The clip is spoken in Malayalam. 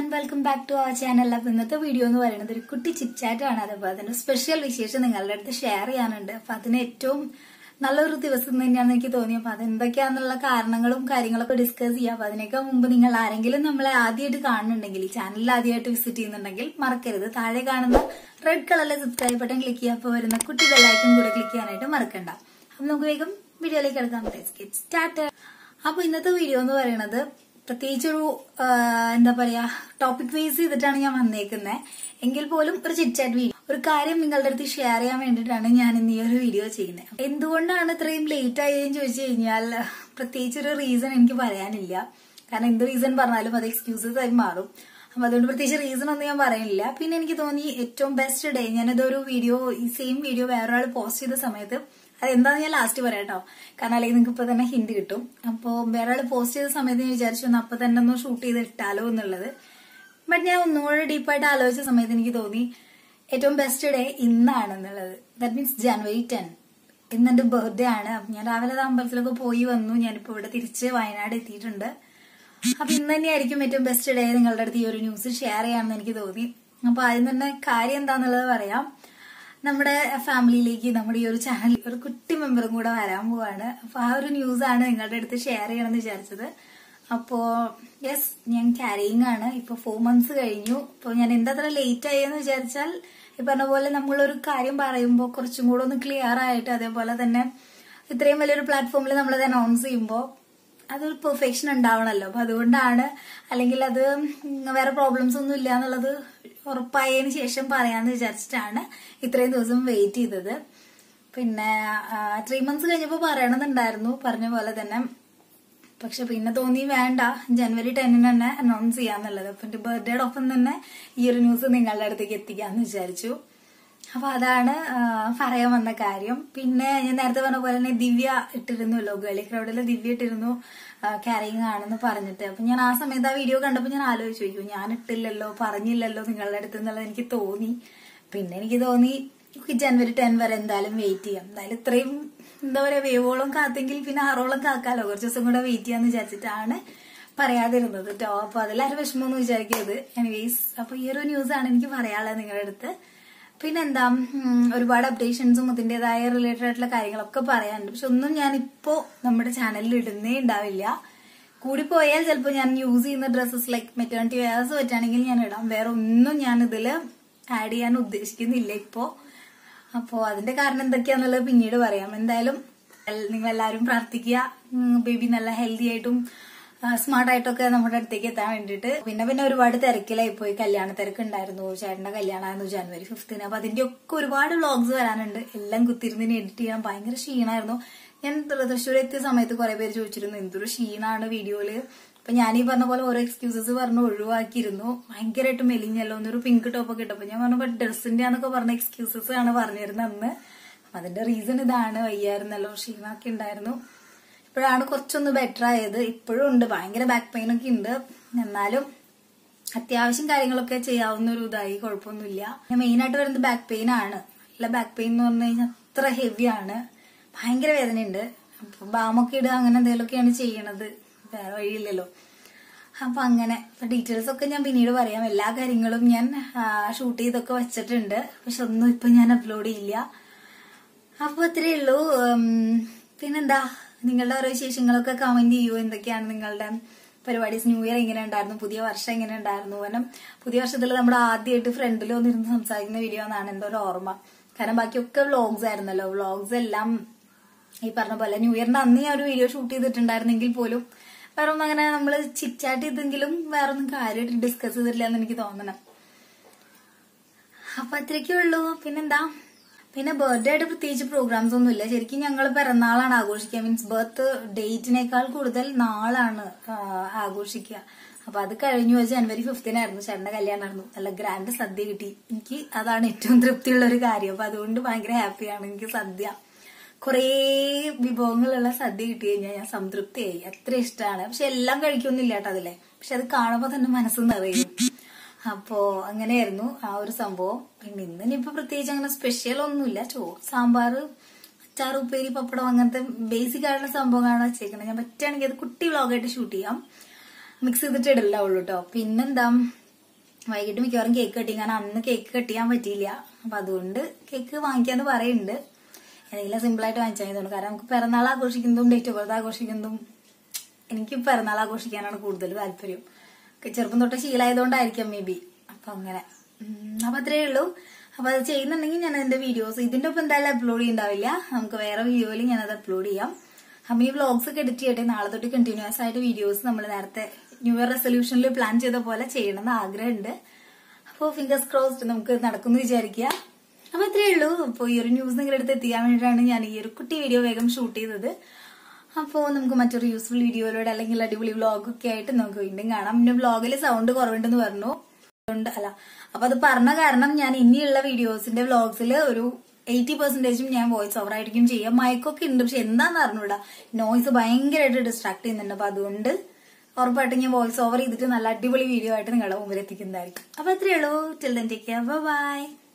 and welcome back to our channel അപ്പൊ ഇന്നത്തെ വീഡിയോ എന്ന് പറയുന്നത് ഒരു കുട്ടി ചിറ്റാറ്റ് ആണ് അതപ്പോൾ അതിന്റെ സ്പെഷ്യൽ വിശേഷം നിങ്ങളുടെ അടുത്ത് ഷെയർ ചെയ്യാനുണ്ട് അപ്പൊ അതിന് ഏറ്റവും നല്ലൊരു ദിവസം തന്നെയാണെന്ന് എനിക്ക് തോന്നി അപ്പൊ അതെന്തൊക്കെയാന്നുള്ള കാരണങ്ങളും കാര്യങ്ങളൊക്കെ ഡിസ്കസ് ചെയ്യാം അപ്പൊ അതിനൊക്കെ മുമ്പ് നിങ്ങൾ ആരെങ്കിലും നമ്മളെ ആദ്യമായിട്ട് കാണുന്നുണ്ടെങ്കിൽ ഈ ചാനലിൽ ആദ്യമായിട്ട് വിസിറ്റ് ചെയ്യുന്നുണ്ടെങ്കിൽ മറക്കരുത് താഴെ കാണുന്ന റെഡ് കളറിലെ സബ്സ്ക്രൈബ് ബട്ടൺ ക്ലിക്ക് ചെയ്യുക അപ്പോൾ വരുന്ന കുട്ടി ബെല്ലൈക്കൺ കൂടെ ക്ലിക്ക് ചെയ്യാനായിട്ട് മറക്കണ്ട അപ്പൊ നമുക്ക് വേഗം വീഡിയോയിലേക്ക് എടുക്കാം സ്റ്റാർട്ട് അപ്പൊ ഇന്നത്തെ വീഡിയോ എന്ന് പറയുന്നത് പ്രത്യേകിച്ചൊരു ആ, എന്താ പറയാ ടോപ്പിക് ബേസ് ചെയ്തിട്ടാണ് ഞാൻ വന്നേക്കുന്നത് എങ്കിൽ പോലും ഒരു ചിറ്റാറ്റ് വീഡിയോ ഒരു കാര്യം നിങ്ങളുടെ അടുത്ത് ഷെയർ ചെയ്യാൻ വേണ്ടിയിട്ടാണ് ഞാൻ ഇന്ന് ഈ ഒരു വീഡിയോ ചെയ്യുന്നത് എന്തുകൊണ്ടാണ് ഇത്രയും ലേറ്റ് ആയതെന്ന് ചോദിച്ചു കഴിഞ്ഞാൽ പ്രത്യേകിച്ചൊരു റീസൺ എനിക്ക് പറയാനില്ല കാരണം എന്ത് റീസൺ പറഞ്ഞാലും അത് എക്സ്ക്യൂസസ് ആയി മാറും അപ്പൊ അതുകൊണ്ട് പ്രത്യേകിച്ച് റീസൺ ഒന്നും ഞാൻ പറയുന്നില്ല പിന്നെ എനിക്ക് തോന്നി ഏറ്റവും ബെസ്റ്റ് ഡേ ഞാനിതൊരു വീഡിയോ ഈ സെയിം വീഡിയോ വേറൊരാൾ പോസ്റ്റ് ചെയ്ത സമയത്ത് അതെന്താന്ന് ഞാൻ ലാസ്റ്റ് പറയാം കേട്ടോ കാരണം അല്ലെങ്കിൽ നിങ്ങൾക്ക് ഇപ്പൊ തന്നെ ഹിന്റ് കിട്ടും അപ്പോ വേറെ ആൾ പോസ്റ്റ് ചെയ്ത സമയത്ത് ഞാൻ വിചാരിച്ചു ഒന്ന് അപ്പൊ തന്നെ ഒന്ന് ഷൂട്ട് ചെയ്ത് ഇട്ടാലോ എന്നുള്ളത് ബട്ട് ഞാൻ ഒന്നും കൂടെ ഡീപ്പായിട്ട് ആലോചിച്ച സമയത്ത് എനിക്ക് തോന്നി ഏറ്റവും ബെസ്റ്റ് ഡേ ഇന്നാണെന്നുള്ളത് ദാറ്റ് മീൻസ് ജനുവരി ടെൻ ഇന്ന് എന്റെ ബർത്ത്ഡേ ആണ് അപ്പൊ ഞാൻ രാവിലെ അത് അമ്പലത്തിലൊക്കെ പോയി വന്നു ഞാനിപ്പോ ഇവിടെ തിരിച്ച് വയനാട് എത്തിയിട്ടുണ്ട് അപ്പൊ ഇന്ന് തന്നെയായിരിക്കും ഏറ്റവും ബെസ്റ്റ് ഡേ നിങ്ങളുടെ അടുത്ത് ഈ ഒരു ന്യൂസ് ഷെയർ ചെയ്യാമെന്ന് എനിക്ക് തോന്നി അപ്പൊ ആദ്യം തന്നെ കാര്യം എന്താന്നുള്ളത് പറയാം നമ്മുടെ ഫാമിലിയിലേക്ക് നമ്മുടെ ഈ ഒരു ചാനൽ ഒരു കുട്ടി മെമ്പറും കൂടെ വരാൻ പോവാണ് അപ്പൊ ആ ഒരു ന്യൂസ് ആണ് നിങ്ങളുടെ അടുത്ത് ഷെയർ ചെയ്യണമെന്ന് വിചാരിച്ചത് അപ്പോ യെസ് ഞാൻ ക്യാരിയിങ് ആണ് ഇപ്പൊ ഫോർ മന്ത്സ് കഴിഞ്ഞു ഇപ്പൊ ഞാൻ എന്താ അത്ര ലേറ്റ് ആയെന്ന് വിചാരിച്ചാൽ ഈ പറഞ്ഞ പോലെ നമ്മളൊരു കാര്യം പറയുമ്പോൾ കുറച്ചും കൂടെ ഒന്ന് ക്ലിയർ ആയിട്ട് അതേപോലെ തന്നെ ഇത്രയും വലിയൊരു പ്ലാറ്റ്ഫോമിൽ നമ്മളത് അനൗൺസ് ചെയ്യുമ്പോൾ അതൊരു പെർഫെക്ഷൻ ഉണ്ടാവണമല്ലോ അപ്പൊ അതുകൊണ്ടാണ് അല്ലെങ്കിൽ അത് വേറെ പ്രോബ്ലംസ് ഒന്നും ഇല്ല എന്നുള്ളത് ഉറപ്പായതിനു ശേഷം പറയാന്ന് വിചാരിച്ചിട്ടാണ് ഇത്രയും ദിവസം വെയിറ്റ് ചെയ്തത് പിന്നെ ത്രീ മന്ത്സ് കഴിഞ്ഞപ്പോൾ പറയണമെന്നുണ്ടായിരുന്നു പറഞ്ഞ പോലെ തന്നെ പക്ഷെ പിന്നെ തോന്നി വേണ്ട ജനുവരി ടെന്നിന് തന്നെ അനൗൺസ് ചെയ്യാന്നുള്ളത് അപ്പൊ എന്റെ ബർത്ത്ഡേയുടെ ഒപ്പം തന്നെ ഈ ഒരു ന്യൂസ് നിങ്ങളുടെ അടുത്തേക്ക് എത്തിക്കാന്ന് വിചാരിച്ചു അപ്പൊ അതാണ് ആ, പറയാൻ വന്ന കാര്യം പിന്നെ ഞാൻ നേരത്തെ പറഞ്ഞ പോലെ തന്നെ ദിവ്യ ഇട്ടിരുന്നല്ലോ ഗളി ക്രൗഡിൽ ദിവ്യ ഇട്ടിരുന്നു ക്യാരിങ് ആണെന്ന് പറഞ്ഞിട്ട് അപ്പൊ ഞാൻ ആ സമയത്ത് ആ വീഡിയോ കണ്ടപ്പോൾ ഞാൻ ആലോചിച്ചു അയ്യോ ഞാൻ ഇട്ടില്ലല്ലോ പറഞ്ഞില്ലല്ലോ നിങ്ങളുടെ അടുത്ത് എന്നുള്ളത് എനിക്ക് തോന്നി പിന്നെ എനിക്ക് തോന്നി "ഓക്കേ, ജനുവരി ടെൻ വരെ എന്തായാലും വെയിറ്റ് ചെയ്യാം എന്തായാലും ഇത്രയും എന്താ പറയാ വേവോളം കാത്തെങ്കിൽ പിന്നെ ആറോളം കാക്കാലോ കുറച്ച് ദിവസം കൂടെ വെയിറ്റ് ചെയ്യാന്ന് വിചാരിച്ചിട്ടാണ് പറയാതിരുന്നത് കേട്ടോ അപ്പൊ അതിലാരും വിഷമമൊന്നും വിചാരിക്കരുത് എനിവേസ് അപ്പൊ ഈ ഒരു ന്യൂസ് ആണ് എനിക്ക് പറയാനുള്ളത് നിങ്ങളുടെ അടുത്ത് പിന്നെന്താ ഉം, ഒരുപാട് അപ്ഡേഷൻസും അതിന്റേതായ റിലേറ്റഡ് ആയിട്ടുള്ള കാര്യങ്ങളൊക്കെ പറയാനുണ്ട് പക്ഷെ ഒന്നും ഞാൻ ഇപ്പോ നമ്മുടെ ചാനലിൽ ഇടുന്നേ ഉണ്ടാവില്ല കൂടിപ്പോയാൽ ചിലപ്പോൾ ഞാൻ യൂസ് ചെയ്യുന്ന ഡ്രസ്സസ് ലൈക്ക് മെറ്റേണിറ്റി വെയർസ് പറ്റുകയാണെങ്കിൽ ഞാൻ ഇടാം വേറെ ഒന്നും ഞാൻ ഇതിൽ ആഡ് ചെയ്യാൻ ഉദ്ദേശിക്കുന്നില്ല ഇപ്പോ അപ്പോ അതിന്റെ കാരണം എന്തൊക്കെയാന്നുള്ളത് പിന്നീട് പറയാം എന്തായാലും നിങ്ങൾ എല്ലാവരും പ്രാർത്ഥിക്കുക ബേബി നല്ല ഹെൽത്തി ആയിട്ടും സ്മാർട്ട് ആയിട്ടൊക്കെ നമ്മുടെ അടുത്തേക്ക് എത്താൻ വേണ്ടിയിട്ട് പിന്നെ പിന്നെ ഒരുപാട് തിരക്കിലായി പോയി കല്യാണ തിരക്കുണ്ടായിരുന്നു ചേട്ടന്റെ കല്യാണമായിരുന്നു ജനുവരി ഫിഫ്തിന് അപ്പൊ അതിന്റെ ഒക്കെ ഒരുപാട് വ്ളോഗ്സ് വരാനുണ്ട് എല്ലാം കുത്തിരുന്നിന് എഡിറ്റ് ചെയ്യാൻ ഭയങ്കര ക്ഷീണമായിരുന്നു ഞാൻ തൃശ്ശൂർ എത്തിയ സമയത്ത് കുറെ പേര് ചോദിച്ചിരുന്നു എന്തൊരു ക്ഷീണാണ് വീഡിയോയില് അപ്പൊ ഞാൻ ഈ പറഞ്ഞ പോലെ ഓരോ എക്സ്ക്യൂസസ് പറഞ്ഞ് ഒഴിവാക്കിയിരുന്നു ഭയങ്കരമായിട്ട് മെലിഞ്ഞല്ലോ എന്നൊരു പിങ്ക് ടോപ്പ് ഒക്കെ ഇട്ടപ്പോ ഞാൻ പറഞ്ഞപ്പോ ഡ്രസ്സിന്റെ ആന്നൊക്കെ പറഞ്ഞ എക്സ്ക്യൂസസ് ആണ് പറഞ്ഞിരുന്നത് അന്ന് അപ്പൊ അതിന്റെ റീസൺ ഇതാണ് വയ്യായിരുന്നല്ലോ ക്ഷീണമൊക്കെ ഉണ്ടായിരുന്നു ഇപ്പോഴാണ് കുറച്ചൊന്ന് ബെറ്റർ ആയത് ഇപ്പോഴും ഉണ്ട് ഭയങ്കര ബാക്ക് പെയിൻ ഒക്കെ ഉണ്ട് എന്നാലും അത്യാവശ്യം കാര്യങ്ങളൊക്കെ ചെയ്യാവുന്ന ഒരു ഇതായി കുഴപ്പമൊന്നുമില്ല ഞാൻ മെയിൻ ആയിട്ട് വരുന്നത് ബാക്ക് പെയിൻ ആണ് നല്ല ബാക്ക് പെയിൻ എന്ന് പറഞ്ഞു കഴിഞ്ഞാൽ അത്ര ഹെവി ആണ് ഭയങ്കര വേദനയുണ്ട് അപ്പൊ ബാമൊക്കെ ഇടുക അങ്ങനെ എന്തെങ്കിലുമൊക്കെയാണ് ചെയ്യണത് വേറെ വഴിയില്ലല്ലോ അപ്പൊ അങ്ങനെ ഡീറ്റെയിൽസ് ഒക്കെ ഞാൻ പിന്നീട് പറയാം എല്ലാ കാര്യങ്ങളും ഞാൻ ഷൂട്ട് ചെയ്തൊക്കെ വെച്ചിട്ടുണ്ട് പക്ഷെ ഒന്നും ഇപ്പൊ ഞാൻ അപ്ലോഡ് ചെയ്യില്ല അപ്പൊ അത്രേ ഉള്ളൂ ഉം, പിന്നെന്താ നിങ്ങളുടെ ഓരോ വിശേഷങ്ങളൊക്കെ കമന്റ് ചെയ്യൂ എന്തൊക്കെയാണ് നിങ്ങളുടെ പരിപാടീസ് ന്യൂ ഇയർ എങ്ങനെ ഉണ്ടായിരുന്നു പുതിയ വർഷം എങ്ങനെ ഉണ്ടായിരുന്നു കാരണം പുതിയ വർഷത്തിൽ നമ്മൾ ആദ്യമായിട്ട് ഫ്രണ്ടിൽ വന്നിരുന്ന് സംസാരിക്കുന്ന വീഡിയോ എന്നാണ് എന്റെ ഒരു ഓർമ്മ കാരണം ബാക്കിയൊക്കെ വ്ളോഗ്സ് ആയിരുന്നല്ലോ വ്ളോഗ്സ് എല്ലാം ഈ പറഞ്ഞ പോലെ ന്യൂ ഇയറിന്റെ അന്ന് ഞാൻ ഒരു വീഡിയോ ഷൂട്ട് ചെയ്തിട്ടുണ്ടായിരുന്നെങ്കിൽ പോലും വേറെ ഒന്നും അങ്ങനെ നമ്മൾ ചിറ്റാറ്റ് ചെയ്തെങ്കിലും വേറെ ഒന്നും കാര്യമായിട്ട് ഡിസ്കസ് ചെയ്തിട്ടില്ല എന്ന് എനിക്ക് തോന്നണം അപ്പൊ അത്രയ്ക്കേ ഉള്ളൂ പിന്നെന്താ പിന്നെ ബർത്ത്ഡേ ആയിട്ട് പ്രത്യേകിച്ച് പ്രോഗ്രാംസ് ഒന്നുമില്ല ശരിക്കും ഞങ്ങൾ പിറന്നാളാണ് ആഘോഷിക്കുക മീൻസ് ബർത്ത് ഡേറ്റിനേക്കാൾ കൂടുതൽ നാളാണ് ആ, ആഘോഷിക്കുക അപ്പൊ അത് കഴിഞ്ഞു വെച്ച് ജനുവരി ഫിഫ്തിനായിരുന്നു ചേട്ടന്റെ കല്യാണമായിരുന്നു നല്ല ഗ്രാൻഡ് സദ്യ കിട്ടി എനിക്ക് അതാണ് ഏറ്റവും തൃപ്തിയുള്ള ഒരു കാര്യം അപ്പൊ അതുകൊണ്ട് ഭയങ്കര ഹാപ്പിയാണ് എനിക്ക് സദ്യ കുറേ വിഭവങ്ങളുള്ള സദ്യ കിട്ടി കഴിഞ്ഞാൽ ഞാൻ സംതൃപ്തിയായി അത്ര ഇഷ്ടമാണ് പക്ഷെ എല്ലാം കഴിക്കൊന്നുമില്ല കേട്ടോ അതിലെ പക്ഷെ അത് കാണുമ്പോൾ തന്നെ മനസ്സ് നിറയും അപ്പോ അങ്ങനെയായിരുന്നു ആ ഒരു സംഭവം പിന്നെ ഇന്ന് ഇനിയിപ്പോ പ്രത്യേകിച്ച് അങ്ങനെ സ്പെഷ്യൽ ഒന്നുമില്ല ചോറ് സാമ്പാർ അച്ചാർ ഉപ്പേരി പപ്പടം അങ്ങനത്തെ ബേസിക് ആയിട്ടുള്ള സംഭവങ്ങളാണ് വെച്ചേക്കുന്നത് ഞാൻ പറ്റുകയാണെങ്കിൽ അത് കുട്ടി വ്ളോഗായിട്ട് ഷൂട്ട് ചെയ്യാം മിക്സ് ചെയ്തിട്ട് ഇടില്ല ഉള്ളൂ കേട്ടോ പിന്നെന്താ വൈകിട്ട് മിക്കവാറും കേക്ക് കട്ടി കാരണം അന്ന് കേക്ക് കട്ട് ചെയ്യാൻ പറ്റിയില്ല അപ്പൊ അതുകൊണ്ട് കേക്ക് വാങ്ങിക്കാന്ന് പറയുന്നുണ്ട് ഏതെങ്കിലും സിമ്പിൾ ആയിട്ട് വാങ്ങിച്ചാൽ മതി തോന്നുന്നു കാരണം നമുക്ക് പിറന്നാൾ ആഘോഷിക്കുന്നതും ഡേറ്റ് ഓഫ് ബർത്ത് ആഘോഷിക്കുന്നതും എനിക്ക് പിറന്നാൾ ആഘോഷിക്കാനാണ് കൂടുതൽ താല്പര്യം ഒക്കെ ചെറുപ്പം തൊട്ട് ശീലമായതുകൊണ്ടായിരിക്കാം മേ ബി അപ്പൊ അങ്ങനെ ഉം, അപ്പൊ അത്രേ ഉള്ളൂ അപ്പൊ അത് ചെയ്യുന്നുണ്ടെങ്കിൽ ഞാൻ അതിന്റെ വീഡിയോസ് ഇതിന്റെ ഒപ്പം എന്തായാലും അപ്ലോഡ് ചെയ്യുന്നുണ്ടാവില്ല നമുക്ക് വേറെ വീഡിയോയിൽ ഞാൻ അത് അപ്ലോഡ് ചെയ്യാം അപ്പൊ ഈ വ്ളോഗ്സ് ഒക്കെ എഡിറ്റ് ചെയ്യട്ടെ നാളെ തൊട്ട് കണ്ടിന്യൂസ് ആയിട്ട് വീഡിയോസ് നമ്മൾ നേരത്തെ ന്യൂ ഇയർ റെസൊല്യൂഷനിൽ പ്ലാൻ ചെയ്ത പോലെ ചെയ്യണമെന്ന് ആഗ്രഹമുണ്ട് അപ്പോൾ ഫിംഗേഴ്സ് ക്രോസ്ഡ് നമുക്ക് നടക്കുന്നു വിചാരിക്കുക അപ്പൊ ഇത്രയേ ഉള്ളൂ അപ്പോൾ ഈ ഒരു ന്യൂസ് നിങ്ങളുടെ അടുത്ത് എത്തിക്കാൻ വേണ്ടിയിട്ടാണ് ഞാൻ ഈ ഒരു കുട്ടി വീഡിയോ വേഗം ഷൂട്ട് ചെയ്തത് അപ്പോൾ നമുക്ക് മറ്റൊരു യൂസ്ഫുൾ വീഡിയോയിലൂടെ അല്ലെങ്കിൽ അടിപൊളി വ്ളോഗ് ഒക്കെ ആയിട്ട് നമുക്ക് വീണ്ടും കാണാം പിന്നെ വ്ളോഗിൽ സൗണ്ട് കുറവുണ്ടെന്ന് പറഞ്ഞു ഉണ്ട് അല്ല അപ്പൊ അത് പറഞ്ഞ കാരണം ഞാൻ ഇനിയുള്ള വീഡിയോസിന്റെ വ്ളോഗ്സിൽ ഒരു എയ്റ്റി പെർസെന്റേജും ഞാൻ വോയിസ് ഓവർ ആയിരിക്കും ചെയ്യാം മയക്കൊക്കെ ഉണ്ട് പക്ഷെ എന്താന്ന് അറിഞ്ഞൂടാ നോയ്സ് ഭയങ്കരമായിട്ട് ഡിസ്ട്രാക്ട് ചെയ്യുന്നുണ്ട് അപ്പൊ അതുകൊണ്ട് ഉറപ്പായിട്ടും ഞാൻ വോയിസ് ഓവർ ചെയ്തിട്ട് നല്ല അടിപൊളി വീഡിയോ ആയിട്ട് നിങ്ങളുടെ മുമ്പിൽ എത്തിക്കുന്നതായിരിക്കും അപ്പൊ അത്രയേ ഉള്ളൂ till then take care by